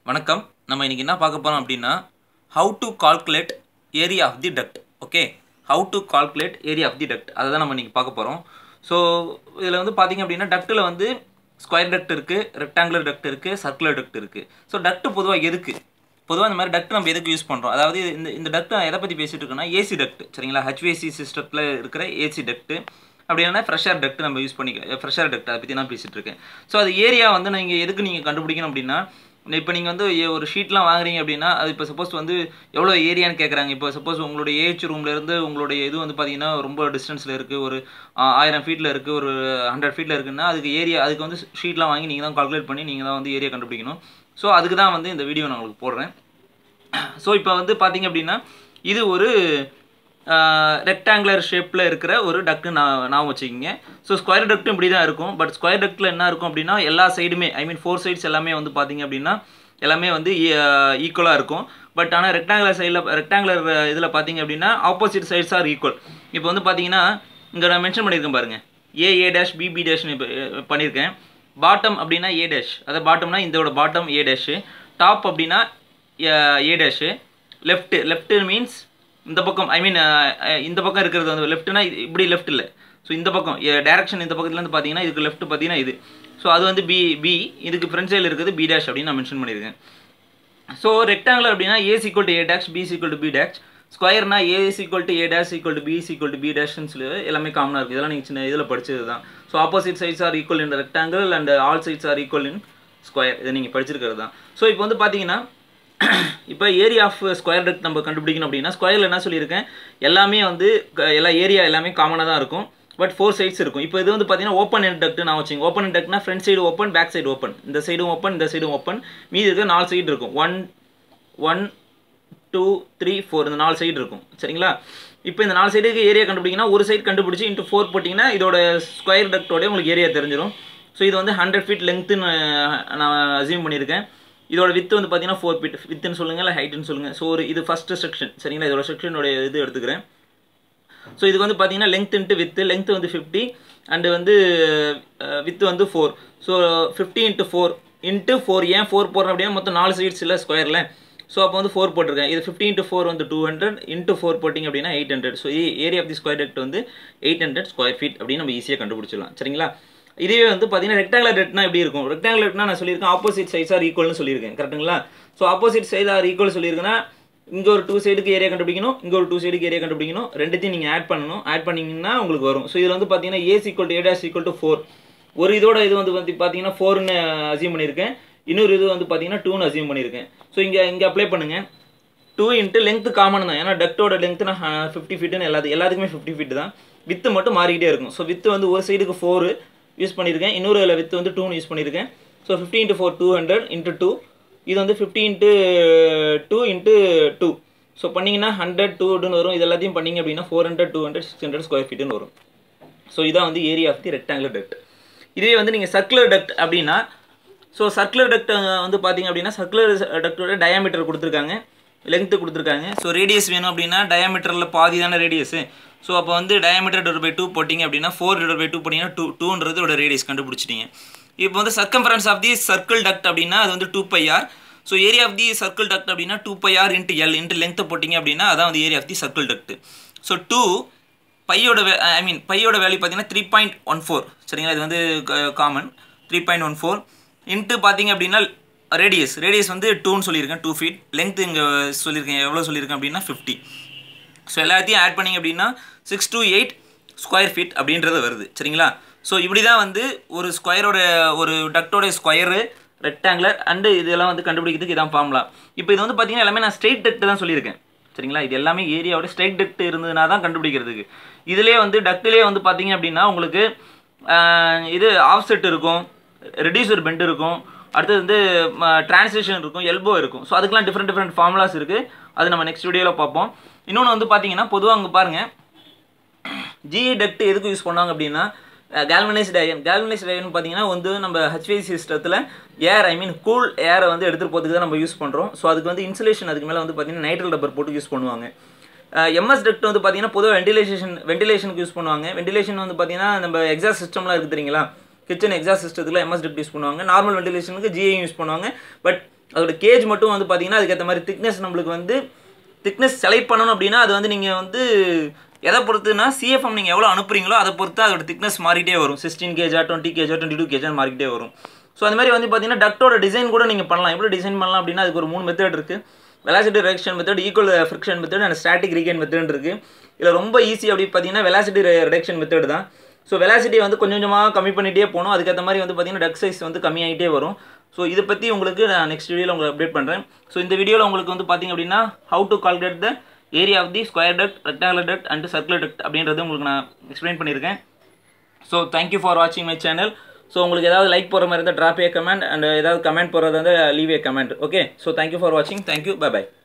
வணக்கம் நம்ம இன்னைக்கு என்ன பார்க்க போகிறோம் அப்படின்னா how to calculate area of the duct okay how to calculate area of the duct அதை தான் நம்ம இன்னைக்கு பார்க்க போகிறோம் ஸோ இதில் வந்து பார்த்தீங்க அப்படின்னா டக்ட்டில் வந்து ஸ்கொயர் டக்ட் இருக்குது ரெக்டாங்குலர் டக்ட் இருக்குது சர்க்குலர் டக்ட் இருக்குது ஸோ டக்ட் பொதுவாக எதுக்கு பொதுவாக இந்த மாதிரி டக்ட் நம்ம எதுக்கு யூஸ் பண்ணுறோம் அதாவது இந்த இந்த டக்ட் எதை பற்றி பேசிட்டு இருக்கோம்னா ஏசி டக்ட் சரிங்களா ஹெச்விசி சிஸ்டத்தில் இருக்கிற ஏசி டக்ட் அப்படி இல்லைன்னா ஃப்ரெஷர் டக்ட் நம்ம யூஸ் பண்ணிக்க ஃப்ரெஷர் டக்ட் அதை பற்றி நான் பேசிட்டு இருக்கேன் ஸோ அது ஏரியா வந்து நீங்கள் எதுக்கு நீங்கள் கண்டுபிடிக்கணும் அப்படின்னா இப்போ நீங்கள் வந்து ஏ- ஒரு ஷீட்லாம் வாங்குறீங்க அப்படின்னா அது இப்போ சப்போஸ் வந்து எவ்வளோ ஏரியான்னு கேட்குறாங்க இப்போ சப்போஸ் உங்களுடைய ஏஹெச் ரூம்லேருந்து உங்களுடைய இது வந்து பார்த்தீங்கன்னா ரொம்ப டிஸ்டன்ஸில் இருக்குது ஒரு ஆ, ஆயிரம் ஃபீட்டில் இருக்குது ஒரு ஹண்ட்ரட் ஃபீட்டில் இருக்குன்னா அதுக்கு ஏரியா அதுக்கு வந்து ஷீட்லாம் வாங்கி நீங்கள் தான் கால்குலேட் பண்ணி நீங்கள் தான் வந்து ஏரியா கண்டுபிடிக்கணும் ஸோ அதுக்கு தான் வந்து இந்த வீடியோ நான் உங்களுக்கு போடுறேன் ஸோ இப்போ வந்து பார்த்தீங்க அப்படின்னா இது ஒரு ரெக்டாங்குலர் ஷேப்பில் இருக்கிற ஒரு டக்கு நான் நான் வச்சுக்கிங்க ஸோ ஸ்கொயர் டக்ட்டும் இப்படி தான் இருக்கும் பட் ஸ்கொயர் டக்டில் என்ன இருக்கும் அப்படின்னா எல்லா சைடுமே ஐ மீன் ஃபோர் சைட்ஸ் எல்லாமே வந்து பார்த்தீங்க அப்படின்னா எல்லாமே வந்து ஈக்குவலாக இருக்கும் பட் ஆனால் ரெக்டாங்குலர் சைடில் ரெக்டாங்குலர் இதில் பார்த்தீங்க அப்படின்னா ஆப்போசிட் சைட்ஸ் ஆர் ஈக்குவல் இப்போ வந்து பார்த்தீங்கன்னா இங்கே நான் மென்ஷன் பண்ணியிருக்கேன் பாருங்கள் ஏ ஏ டேஷ் பிபி டேஷ்னு இப்போ அஹ், பண்ணியிருக்கேன் பாட்டம் அப்படின்னா ஏ டேஷ் அதாவது பாட்டம்னா இதோட பாட்டம் ஏ டேஷு டாப் அப்படின்னா A dash left left means இந்த பக்கம் ஐ மீன் இந்த பக்கம் இருக்கிறது வந்து லெஃப்ட்னா இப்படி லெஃப்ட் இல்லை ஸோ இந்த பக்கம் டேரக்ஷன் இந்த பக்கத்துலேருந்து பார்த்தீங்கன்னா இதுக்கு லெஃப்ட் பார்த்தீங்கன்னா இது ஸோ அது வந்து பி பி இதுக்கு ஃப்ரண்ட் சைடில் இருக்குது பி டேஷ் அப்படின்னு நான் மென்ஷன் பண்ணியிருக்கேன் ஸோ ரெக்டாங்குலர் அப்படின்னா A equal to A dash B equal to B dash ஸ்கொயர்னா A equal to A dash equal to B equal to B டேஷ்னு சொல்லி எல்லாமே காமனாக இருக்குது இதெல்லாம் நீங்கள் சின்ன இதில் படிச்சது தான் so opposite sides are equal in rectangle and all sides are equal in square இதை நீங்கள் படிச்சிருக்கிறது தான் ஸோ இப்போ வந்து பார்த்தீங்கன்னா இப்போ ஏரியா ஆஃப் ஸ்கொயர் டெக்ட் நம்ம கண்டுபிடிக்கணும் அப்படின்னா ஸ்கொயரில் என்ன சொல்லியிருக்கேன் எல்லாமே வந்து க- எல்லா ஏரியா எல்லாமே காமனாக தான் இருக்கும் பட் ஃபோர் சைட்ஸ் இருக்கும் இப்போ இது வந்து பார்த்தீங்கன்னா ஓப்பன் எண்ட் டக்ட் நான் வச்சுங்க ஓப்பன் எண்ட் டக்ட்னா front side open back side open இந்த சைடும் ஓப்பன் இந்த சைடும் ஓப்பன் மீதி இருக்க நாலு சைடு இருக்கும் one one two three four இந்த நாலு சைடு இருக்கும் சரிங்களா இப்போ இந்த நாலு சைடுக்கு ஏரியா கண்டுபிடிங்கன்னா ஒரு சைடு கண்டுபிடிச்சி இன்ட்டு ஃபோர் போட்டிங்கன்னா இதோட ஸ்கொயர் டக்டோட உங்களுக்கு ஏரியா தெரிஞ்சிடும் ஸோ இது வந்து ஹண்ட்ரட் ஃபீட் லெங்க்த்துன்னு நான் அசியூம் பண்ணியிருக்கேன் இதோட வித்து வந்து பார்த்தீங்கன்னா ஃபோர் ஃபீட் வித்துன்னு சொல்லுங்கள் இல்லை ஹைட்டுன்னு சொல்லுங்கள் ஸோ ஒரு இது ஃபஸ்ட்டு செக்ஷன் சரிங்களா இதோட செக்ஷனோட இது எடுத்துக்கிறேன் ஸோ இதுக்கு வந்து பார்த்தீங்கன்னா லென்த் இன்ட்டு வித்து லென்த் வந்து ஃபிஃப்டி அண்டு வந்து வித்து வந்து four so fifty into four into four ஏன் ஃபோர் போடுறேன் அப்படின்னா மொத்தம் நாலு சைட்ஸ் இல்லை ஸ்கொயரில் ஸோ அப்போ வந்து ஃபோர் போட்டிருக்கேன் இது ஃபிஃப்டி இன்ட்டு ஃபோர் வந்து டூ ஹண்ட்ரட் இன்ட்டு ஃபோர் போட்டிங்க அப்படின்னா eight hundred so area of the square duct வந்து எயிட் ஹண்ட்ரட் ஸ்கொயர் ஃபீட் அப்படின்னு நம்ம ஈஸியாக கண்டுபிடிச்சிடலாம் சரிங்களா இதுவே வந்து பார்த்தீங்கன்னா ரெக்டாங்குலர் டெட்னா எப்படி இருக்கும் ரெக்டாங்குலர் டெட்னா நான் சொல்லியிருக்கேன் ஆப்போசிட் சைஸ் ஆர் ஈக்குவல்னு சொல்லியிருக்கேன் கரெக்ட்டுங்களா so opposite side are equal சொல்லியிருக்கேன்னா இங்கே ஒரு டூ சைடுக்கு ஏரியா கண்டுபிடிக்கணும் இங்கே ஒரு டூ சைடுக்கு ஏரியா கண்டுபிடிக்கணும் ரெண்டுத்தையும் நீங்கள் ஆட் பண்ணணும் ஆட் பண்ணீங்கன்னா உங்களுக்கு வரும் ஸோ இதில் வந்து பார்த்தீங்கன்னா A equal to A dash equal to four ஒரு இதோட இது வந்து வந்து பார்த்தீங்கன்னா ஃபோர்னு அசியூம் பண்ணியிருக்கேன் இன்னொரு இது வந்து பார்த்தீங்கன்னா டூன்னு அசியூம் பண்ணியிருக்கேன் ஸோ இங்கே இங்கே அப்ளை பண்ணுங்கள் டூ இன்ட்டு லென்த் காமன் தான் ஏன்னா டக்டோட லென்த் நான் ஃபிஃப்டி ஃபீட்டுன்னு எல்லாத்து எல்லாத்துக்குமே ஃபிஃப்டி ஃபீட் தான் வித்து மட்டும் மாறிக்கிட்டே இருக்கும் ஸோ வித்து வந்து ஒரு சைடுக்கு ஃபோர் யூஸ் பண்ணியிருக்கேன் இன்னொரு இதில் வித்து வந்து டூன்னு யூஸ் பண்ணியிருக்கேன் so fifty into four two hundred into two இது வந்து fifty into two into two so பண்ணிங்கன்னா ஹண்ட்ரட் டூன்னு வரும் இது எல்லாத்தையும் பண்ணிங்க அப்படின்னா four hundred two hundred six hundred square ஃபீட்டுன்னு வரும் ஸோ இதான் வந்து area of the rectangular duct இதே வந்து நீங்கள் சர்க்குலர் டக்ட் அப்படின்னா ஸோ சர்க்குலர் டக்ட் வந்து பார்த்தீங்க அப்படின்னா சர்க்குலர் டக்டோட டயாமீட்டர் கொடுத்துருக்காங்க லென்த்து கொடுத்துருக்காங்க ஸோ ரேடியஸ் வேணும் அப்படின்னா டயாமீட்டரில் பாதி தானே ரேடியஸு ஸோ அப்போ வந்து டயாமீட்டர் டிவைட் பை டூ போட்டிங்க அப்படின்னா ஃபோர் டிவைட் பை டூ போட்டிங்கன்னா டூ டூன்றதோட ரேடியஸ் கண்டுபிடிச்சிட்டீங்க இப்போ வந்து circumference of the circle duct அப்படின்னா அது வந்து two pi r so area of the circle duct அப்படின்னா two pi r into L into லென்த்தை போட்டிங்க அப்படின்னா அதான் வந்து area of the circle duct so two பையோட ஐ மீன் பையோட வேல்யூ பார்த்தீங்கன்னா த்ரீ பாயிண்ட் ஒன் ஃபோர் சரிங்களா இது வந்து common three point one four into பார்த்தீங்க அப்படின்னா ரேடியஸ் ரேடியஸ் வந்து டூன்னு சொல்லியிருக்கேன் டூ ஃபீட் லென்த் இங்கே சொல்லியிருக்கேன் எவ்வளோ சொல்லியிருக்கேன் அப்படின்னா ஃபிஃப்டி ஸோ எல்லாத்தையும் ஆட் பண்ணிங்க அப்படின்னா six to eight square feet அப்படின்றது வருது சரிங்களா ஸோ இப்படி தான் வந்து ஒரு ஸ்கொயரோட ஒரு டக்டோட ஸ்கொயரு ரெக்டாங்குலர் அண்டு இதெல்லாம் வந்து கண்டுபிடிக்கிறதுக்கு இதான் ஃபார்முலா இப்போ இது வந்து பார்த்தீங்கன்னா எல்லாமே நான் ஸ்ட்ரெயிட் டக்ட் தான் சொல்லியிருக்கேன் சரிங்களா இது எல்லாமே ஏரியாவோட ஸ்ட்ரைட் டக்ட் இருந்ததுனா தான் கண்டுபிடிக்கிறதுக்கு இதுலேயே வந்து டக்ட்லேயே வந்து பார்த்தீங்க அப்படின்னா உங்களுக்கு ஆஹ், இது ஆஃப்செட் இருக்கும் ரெடியூசர் பெண்ட் இருக்கும் அடுத்தது வந்து டிரான்ஸ்லேஷன் இருக்கும் எல்போ இருக்கும் ஸோ அதுக்கெலாம் டிஃப்ரெண்ட் டிஃப்ரெண்ட் ஃபார்முலாஸ் இருக்குது அது நம்ம நெக்ஸ்ட் வீடியோவில் பார்ப்போம் இன்னொன்று வந்து பார்த்தீங்கன்னா பொதுவாக அங்கே பாருங்கள் ஜிஇ டக்ட் எதுக்கு யூஸ் பண்ணாங்க அப்படின்னா கேல்வனைஸ்ட் அயன் கேல்வனைஸ்ட் அயன் பார்த்தீங்கன்னா வந்து நம்ம ஹெச்வி சிஸ்டத்தில் ஏர் ஐ மீன் கூல் ஏரை வந்து எடுத்துகிட்டு போகிறதுக்கு தான் நம்ம யூஸ் பண்ணுறோம் ஸோ அதுக்கு வந்து இன்சுலேஷன் அதுக்கு மேலே வந்து பார்த்தீங்கன்னா நைட்ரல் ரப்பர் போட்டு யூஸ் பண்ணுவாங்க எம்எஸ் டக்ட் வந்து பார்த்தீங்கன்னா பொதுவாக வெண்டிலேஷன் வெண்டிலேஷனுக்கு யூஸ் பண்ணுவாங்க வெண்டிலேஷன் வந்து பார்த்தீங்கன்னா நம்ம எக்ஸாஸ்ட் சிஸ்டம்லாம் இருக்குது தெரியுங்களா கிச்சன் எக்ஸாஸ்ட் சிஸ்டத்தில் எம்எஸ் டக்ட் யூஸ் பண்ணுவாங்க நார்மல் வெண்டிலேஷனுக்கு ஜிஐ யூஸ் பண்ணுவாங்க பட் அதோட கேஜ் மட்டும் வந்து பார்த்தீங்கன்னா அதுக்கேற்ற மாதிரி திக்னஸ் நம்மளுக்கு வந்து திக்னஸ் செலக்ட் பண்ணணும் அப்படின்னா அது வந்து நீங்கள் வந்து எதை பொறுத்துனா சிஎஃப்எம் நீங்கள் எவ்வளோ அனுப்புறீங்களோ அதை பொறுத்து அதோட திக்னஸ் மாறிட்டே வரும் சிக்ஸ்டீன் கேஜா டுவெண்ட்டி கேஜா டுவெண்ட்டி டூ கேஜா மாறிக்கிட்டே வரும் ஸோ அந்த மாதிரி வந்து பார்த்தீங்கன்னா டக்டோட டிசைன் கூட நீங்கள் பண்ணலாம் எப்படி டிசைன் பண்ணலாம் அப்படின்னா அதுக்கு ஒரு மூணு மெத்தட் இருக்குது velocity reduction method equal friction method and static regain method இருக்குது இதில் ரொம்ப ஈஸி அப்படி பார்த்தீங்கன்னா வெலாசிட்டி ரிடக்ஷன் மெத்தட் தான் ஸோ வெலாசிட்டி வந்து கொஞ்சம் கொஞ்சமாக கம்மி பண்ணிகிட்டே போகணும் அதுக்கேற்ற மாதிரி வந்து பார்த்தீங்கன்னா டக் சைஸ் வந்து கம்மியாகிட்டே வரும் ஸோ இதை பற்றி உங்களுக்கு நான் நெக்ஸ்ட் வீடியோவில் உங்களுக்கு அப்டேட் பண்ணுறேன் ஸோ இந்த வீடியோவில் உங்களுக்கு வந்து பார்த்தீங்க அப்படின்னா how to calculate the area of the square duct rectangular duct and circular duct அப்படின்றது உங்களுக்கு நான் எக்ஸ்பிளைன் பண்ணியிருக்கேன் ஸோ தேங்க்யூ ஃபார் வாட்சிங் மை சேனல் ஸோ உங்களுக்கு ஏதாவது லைக் போகிற மாதிரி இருந்தால் ட்ராப் ஏ கமெண்ட் அண்ட் ஏதாவது கமெண்ட் போகிறதா இருந்தால் leave a comment okay so thank you for வாட்சிங் தேங்க்யூ பை பை